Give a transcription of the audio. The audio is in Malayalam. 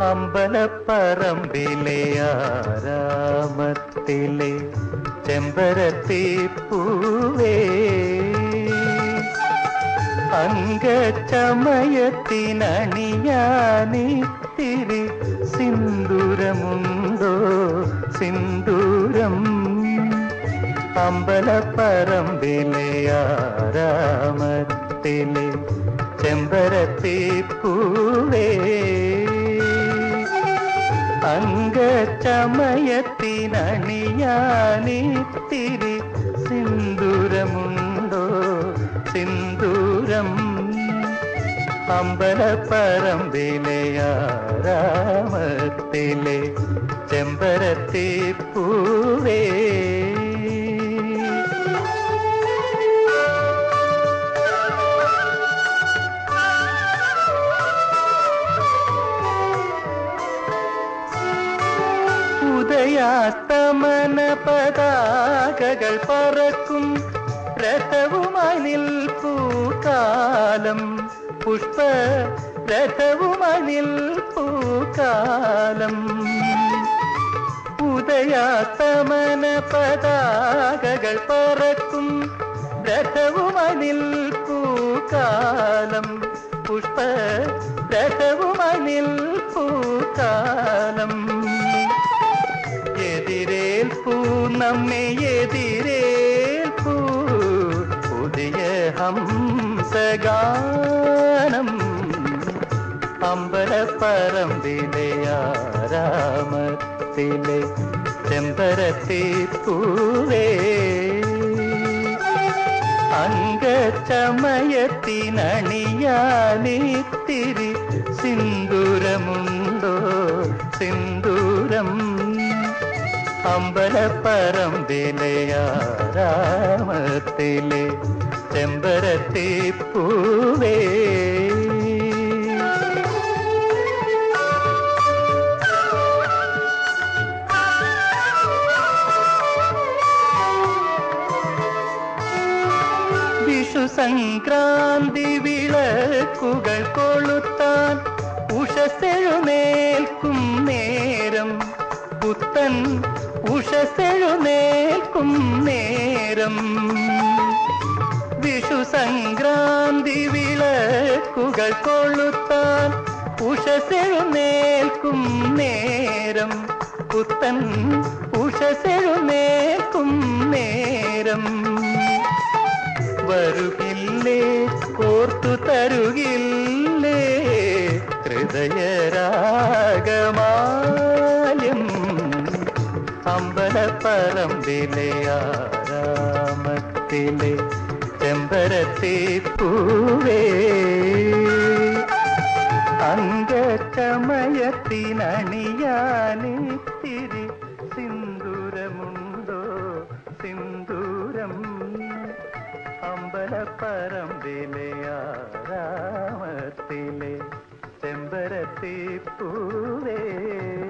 അമ്പലപ്പറമ്പിലെ ആരാമത്തിലെ ചെമ്പരത്തി പൂവേ അംഗച്ചമയത്തിനണിയാനിത്തിരി സിന്ദൂരമുണ്ടോ സിന്ദൂരം അമ്പലപ്പറമ്പിലെ ആരാമത്തിലെ ചെമ്പരത്തി പൂവേ അംഗച്ചമയത്തിനണിയാനിത്തിരി സിന്ദൂരമുണ്ടോ സിന്ദൂരം അമ്പലപ്പറമ്പിലെ ആരാമത്തിലെ ചെമ്പരത്തി പൂവേ ഉദയാസ്തമന പതാകകൾ പറക്കും രഥവുമായി നിൽപ്പൂക്കാലം പുഷ്പ രഥവുമായി നിൽപ്പൂക്കാലം ഉദയാസ്തമന പതാകകൾ പറക്കും രഥവുമായി നിൽപ്പൂക്കാലം പുഷ്പ രഥവുമായി നിൽപ്പൂക്കാലം എതിരേൽപ്പൂ നമ്മെ എതിരേൽപ്പൂ പുതിയ ഹംസഗാനം അമ്പലപ്പറമ്പിലെ ആരാമത്തിലെ ചെമ്പരത്തി പൂവേ അംഗച്ചമയത്തിനണിയാനിത്തിരി സിന്ദൂരമുണ്ടോ സിന്ദൂരം അമ്പലപ്പറമ്പിലെ ആരാമത്തിലെ ചെമ്പരത്തി പൂവേ വിഷു സംക്രാന്തി വിളക്കുകൾ കൊളുത്താൻ ഉഷസെഴുന്നേൽക്കും നേരം പുത്തൻ ഉഷസെഴുന്നേൽക്കും നേരം വിഷു സംക്രാന്തി വിളക്കുകൾ കൊളുത്താൻ ഉഷസെഴുന്നേൽക്കും നേരം പുത്തൻ ഉഷസെഴുന്നേൽക്കും നേരം വരുകില്ലേ കോർത്തു തരുകില്ലേ ഹൃദയരാഗമാല്യം അമ്പലപ്പറമ്പിലെ ആരാമത്തിലെ ചെമ്പരത്തി പൂവേ അംഗച്ചമയത്തിനണിയാനിത്തിരി സിന്ദൂരമുണ്ടോ സിന്ദൂരം അമ്പലപ്പറമ്പിലെ ആരാമത്തിലെ ചെമ്പരത്തി പൂവേ